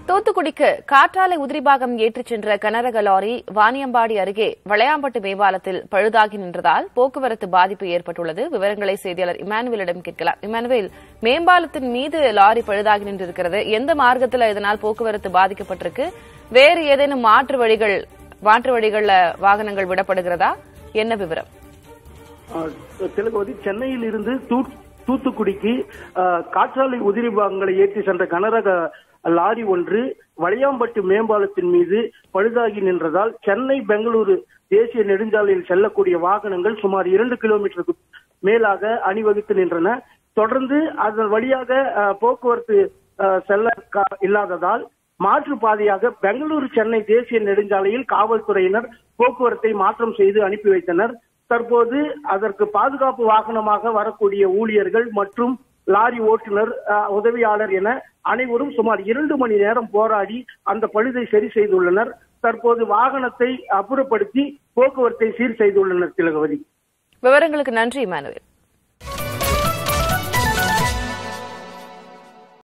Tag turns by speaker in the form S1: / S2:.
S1: தூத்துக்குடிக்கு காற்றாலை உதிரிபாகம் ஏற்றிச் சென்ற கனரக லாரி வாணியம்பாடி அருகே வளையாம்பட்டு மேம்பாலத்தில் பழுதாகி நின்றதால் போக்குவரத்து பாதிப்பு ஏற்பட்டுள்ளது விவரங்களை செய்தியாளர் இமானுவேலிடம் கேட்கலாம் இமானுவேல் மேம்பாலத்தின் மீது லாரி பழுதாகி நின்றிருக்கிறது எந்த மார்க்கத்தில் இதனால் போக்குவரத்து பாதிக்கப்பட்டிருக்கு வேறு ஏதேனும் மாற்று வழிகள் மாற்று வழிகள்ல வாகனங்கள் விடப்படுகிறதா என்ன விவரம்
S2: ஆஹ் திலகவதி சென்னையில் இருந்து தூ- தூத்துக்குடிக்கு ஆஹ், காற்றாலை உதிரி பாகங்களை ஏற்றி சென்ற கனரக லாரி ஒன்று வளையாம்பட்டு மேம்பாலத்தின் மீது பழுதாகி நின்றதால் சென்னை பெங்களூரு தேசிய நெடுஞ்சாலையில் செல்லக்கூடிய வாகனங்கள் சுமார் இரண்டு கிலோமீட்டருக்கு மேலாக அணிவகுத்து நின்றன தொடர்ந்து அதன் வழியாக ஆஹ், போக்குவரத்து ஆஹ், செல்ல கா- இல்லாததால் மாற்று பாதையாக பெங்களூரு சென்னை தேசிய நெடுஞ்சாலையில் காவல்துறையினர் போக்குவரத்தை மாற்றம் செய்து அனுப்பி வைத்தனர் தற்போது அதற்கு பாதுகாப்பு வாகனமாக வரக்கூடிய ஊழியர்கள் மற்றும் லாரி ஓட்டுநர் அஹ், உதவியாளர் என அனைவரும் சுமார் இரண்டு மணி நேரம் போராடி அந்த பழுதை சரி செய்துள்ளனர் தற்போது வாகனத்தை அப்புறப்படுத்தி போக்குவரத்தை சீர் செய்துள்ளனர் திலகவதி
S1: விவரங்களுக்கு நன்றி இமானுவேல்